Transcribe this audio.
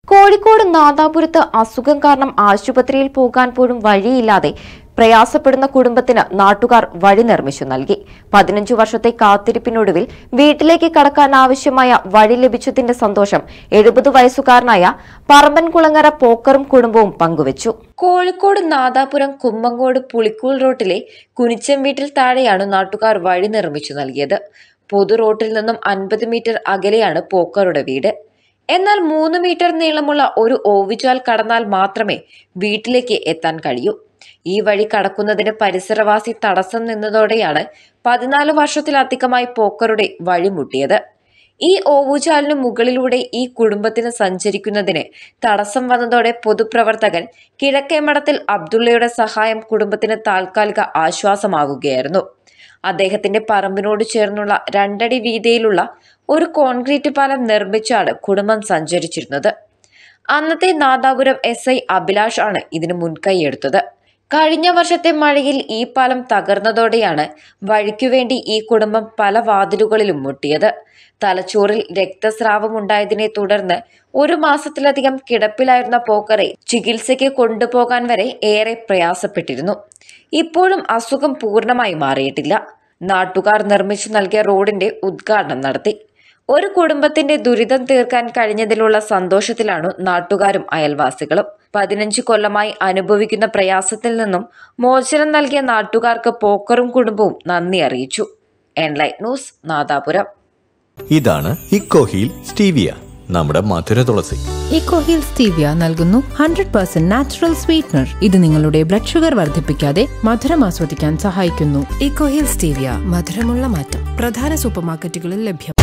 കോഴിക്കോട് നാദാപുരത്ത് അസുഖം കാരണം ആശുപത്രിയിൽ പോകാൻ പോലും വഴിയില്ലാതെ പ്രയാസപ്പെടുന്ന കുടുംബത്തിന് നാട്ടുകാർ വഴി നിർമ്മിച്ചു നൽകി പതിനഞ്ചു വർഷത്തെ കാത്തിരിപ്പിനൊടുവിൽ വീട്ടിലേക്ക് കടക്കാൻ ആവശ്യമായ വഴി ലഭിച്ചതിന്റെ സന്തോഷം എഴുപത് വയസ്സുകാരനായ പറമ്പൻകുളങ്ങര പോക്കറും കുടുംബവും പങ്കുവച്ചു കോഴിക്കോട് നാദാപുരം കുമ്മങ്കോട് പുളിക്കൂൾ റോട്ടിലെ കുനിച്ചം വീട്ടിൽ താഴെയാണ് നാട്ടുകാർ വഴി നിർമ്മിച്ചു നൽകിയത് പൊതു റോട്ടിൽ നിന്നും അൻപത് മീറ്റർ അകലെയാണ് പോക്കറുടെ വീട് എന്നാൽ മൂന്ന് മീറ്റർ നീളമുള്ള ഒരു ഓവിച്ചാൽ കടന്നാൽ മാത്രമേ വീട്ടിലേക്ക് എത്താൻ കഴിയൂ ഈ വഴി കടക്കുന്നതിന് പരിസരവാസി തടസ്സം നിന്നതോടെയാണ് പതിനാല് വർഷത്തിലധികമായി പോക്കറുടെ വഴിമുട്ടിയത് ഈ ഓവുചാലിനു മുകളിലൂടെ ഈ കുടുംബത്തിന് സഞ്ചരിക്കുന്നതിന് തടസ്സം വന്നതോടെ പൊതുപ്രവർത്തകൻ കിഴക്കേമഠത്തിൽ അബ്ദുള്ളയുടെ സഹായം കുടുംബത്തിന് താൽക്കാലിക ആശ്വാസമാകുകയായിരുന്നു അദ്ദേഹത്തിന്റെ പറമ്പിനോട് ചേർന്നുള്ള രണ്ടടി വീതിയിലുള്ള ഒരു കോൺക്രീറ്റ് പാലം നിർമ്മിച്ചാണ് കുടുംബം സഞ്ചരിച്ചിരുന്നത് അന്നത്തെ നാദാപുരം എസ് ഐ അഭിലാഷ് ആണ് ഇതിന് മുൻകൈയെടുത്തത് കഴിഞ്ഞ വർഷത്തെ മഴയിൽ ഈ പാലം തകർന്നതോടെയാണ് വഴിക്കുവേണ്ടി ഈ കുടുംബം പല വാതിലുകളിലും മുട്ടിയത് തലച്ചോറിൽ രക്തസ്രാവം ഉണ്ടായതിനെ തുടർന്ന് ഒരു മാസത്തിലധികം കിടപ്പിലായിരുന്ന പോക്കറെ ചികിത്സയ്ക്ക് കൊണ്ടുപോകാൻ വരെ ഏറെ പ്രയാസപ്പെട്ടിരുന്നു ഇപ്പോഴും അസുഖം പൂർണ്ണമായി മാറിയിട്ടില്ല നാട്ടുകാർ നിർമ്മിച്ചു നൽകിയ റോഡിന്റെ ഉദ്ഘാടനം നടത്തി ഒരു കുടുംബത്തിന്റെ ദുരിതം തീർക്കാൻ കഴിഞ്ഞതിലുള്ള സന്തോഷത്തിലാണ് നാട്ടുകാരും അയൽവാസികളും പതിനഞ്ച് കൊല്ലമായി അനുഭവിക്കുന്ന പ്രയാസത്തിൽ നിന്നും മോചനം നൽകിയ നാട്ടുകാർക്ക് പോക്കറും കുടുംബവും നന്ദി അറിയിച്ചു എൻലൈറ്റ് ന്യൂസ് നാദാപുരം ഇതാണ് ഇക്കോഹീൽ സ്റ്റീവിയ നമ്മുടെ മധുര തുളസി ഇക്കോഹിൽ സ്റ്റീവിയ നൽകുന്നു ഹൺഡ്രഡ് പെർസെന്റ് നാച്ചുറൽ സ്വീറ്റ്നർ ഇത് നിങ്ങളുടെ ബ്ലഡ് ഷുഗർ വർദ്ധിപ്പിക്കാതെ മധുരം ആസ്വദിക്കാൻ സഹായിക്കുന്നു ഇക്കോഹിൽ സ്റ്റീവിയ മധുരമുള്ള മാറ്റം പ്രധാന സൂപ്പർമാർക്കറ്റുകളിൽ ലഭ്യം